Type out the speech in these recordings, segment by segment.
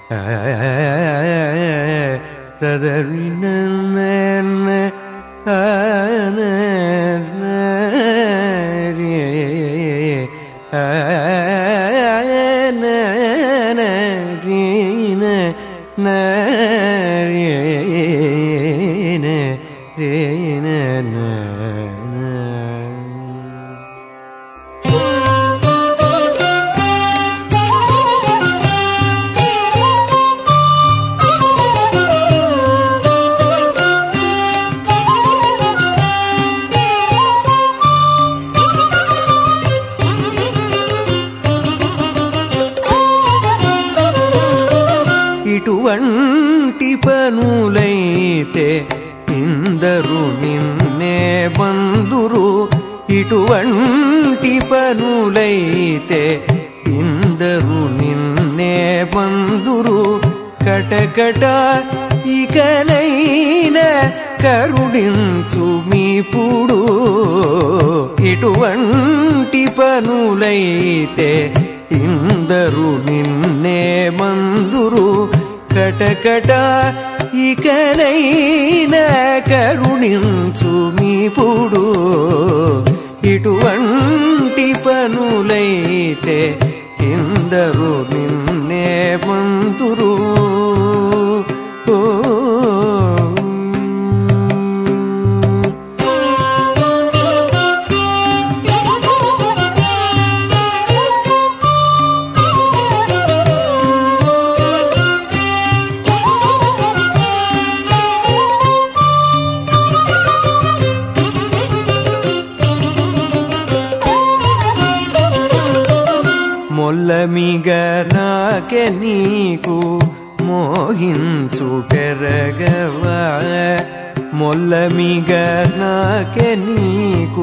ఇటువంటి పనులైతే ఇందరు నిన్నే బందురు ఇటువంటి పనులైతే ఇందరు నిన్నే బందురు కటకట ఇకనైన కరుణించు మీపుడు ఇటువంటి పనులైతే ఇందరు నిన్నే మందురు కటకట ఇకనైన కరుణించు మీపుడు ఇటువంటి పనులైతే ఇందరు నిన్నే మందురు ఓ మొల్లమిగ నాకె నీకు మోహించుటెరగవా మొల్లమిగ నాకె నీకు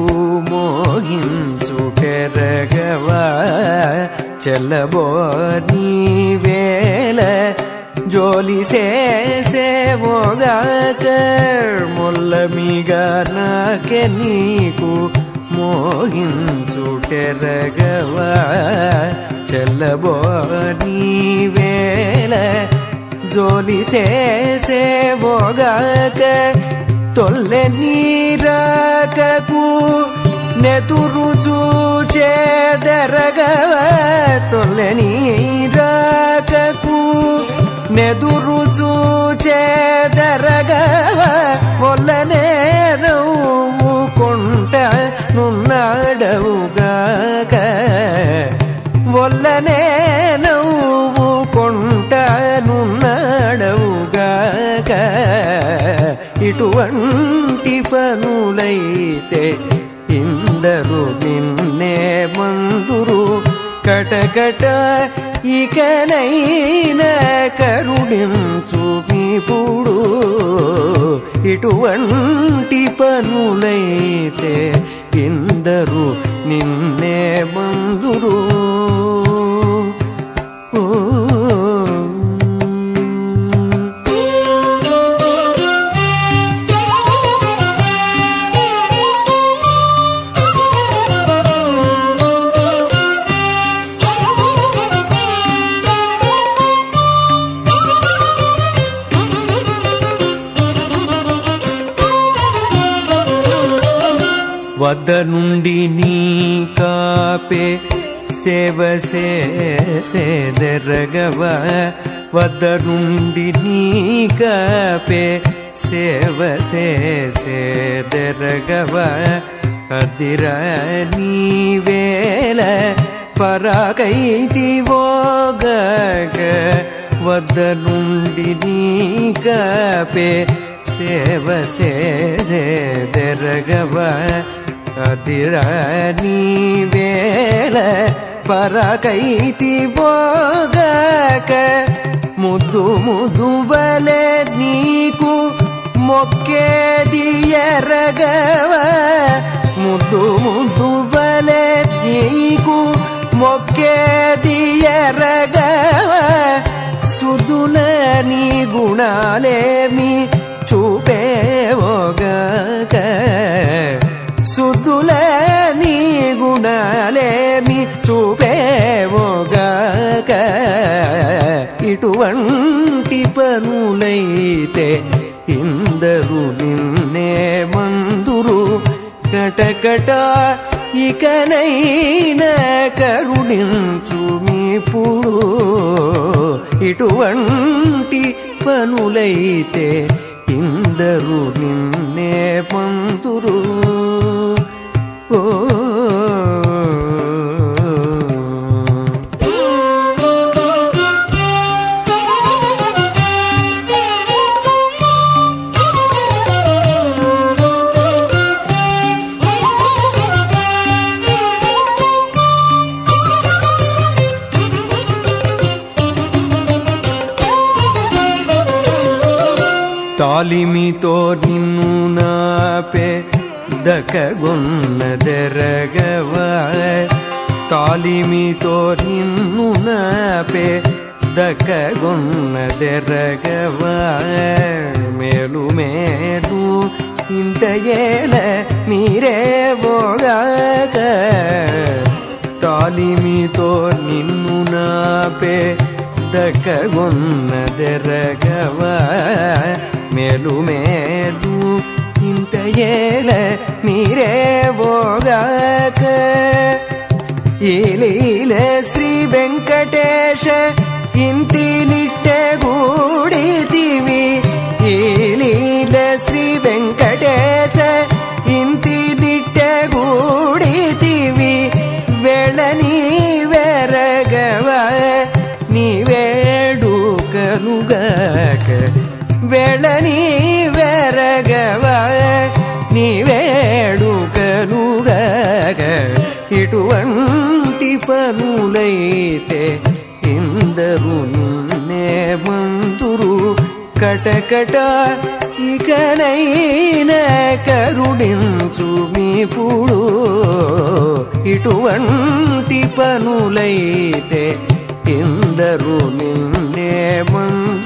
మోహించుటెరగవా చెల్లబో నీ వేల జోలి సేసేవోగాక మొల్లమిగ నాకె నీకు మోహించుటెరగవా చెల్లబో నీ వేల జోలి సేసేవోగాక తొల్లె నీరాకకు నెతురు చూచేదరగవ తొల్లె నీరాకకు నెదురు చూచేదరగవ ఒల్లనే నవ్వు కొంట నున్నాడవుగాక ఒల్లనే నవ్వు కొంట నున్నాడవుగాక ఇటువంటి పనులైతే ఇందరు నిన్నే మందురు కటకట ఇకనైన కరుణించు మీపుడు ఇటువంటి పనులైతే ఇందరు నిన్నే మందురు ఓ వద్ద నుండి నీ కాపే సేవ సేదరగవ వద్ద నుండి నీ కాపే సేవ సేదరగవ అదిర నీ వేల పరాకైతి ఓగగ వద్ద నుండి నీ కాపే సేవ సేదరగవ అదిరా నీ వేళ పరకైతి పోగాక ముద్దు ముద్దు వలె నీకు మొక్కేది ఎరగవ ముద్దు ముద్దు వలె నీకు మొక్కేది ఎరగవ సుదుల నీ గుణాలేమి చూపేవోగాక సుద్దుల నీ గుణాలేమి చూపేవోగాక ఇటువంటి పనులైతే ఇందరు నిన్నే మందురు కటకట ఇకనైన కరుణించు మీపుడు ఇటువంటి పనులైతే ఇందరు నిన్నే మందురు ఓ తాలిమితో నిన్ను నాపే దకగొన్నదెరగవ తాలిమితో నిన్ను నాపే దకగొన్నదెరగవ మేలు మేలు ఇంత ఏల మీరే బోగాక తాలిమితో నిన్ను నాపే దక్కగొన్నదెరగవ మేలు మేలు ఇంత ఏల మీరే బోగాక ఈలీల శ్రీ వెంకటేశ ఇంతి నిట్టె గూడితివి ఈలీల శ్రీ వెంకటేశ ఇంతి నిట్టె గూడితివి వెళ్ళని వెరగవ నీవేడు కనుగాక వెళ్ళని వెరగవ నీవేడు కనుగాక ఇటువంటి పనులైతే ఇందరు నిన్నే మందురు కటకట ఇకనైన కరుణించు మీపుడు ఇటువంటి పనులైతే ఇందరు నిన్నే మందురు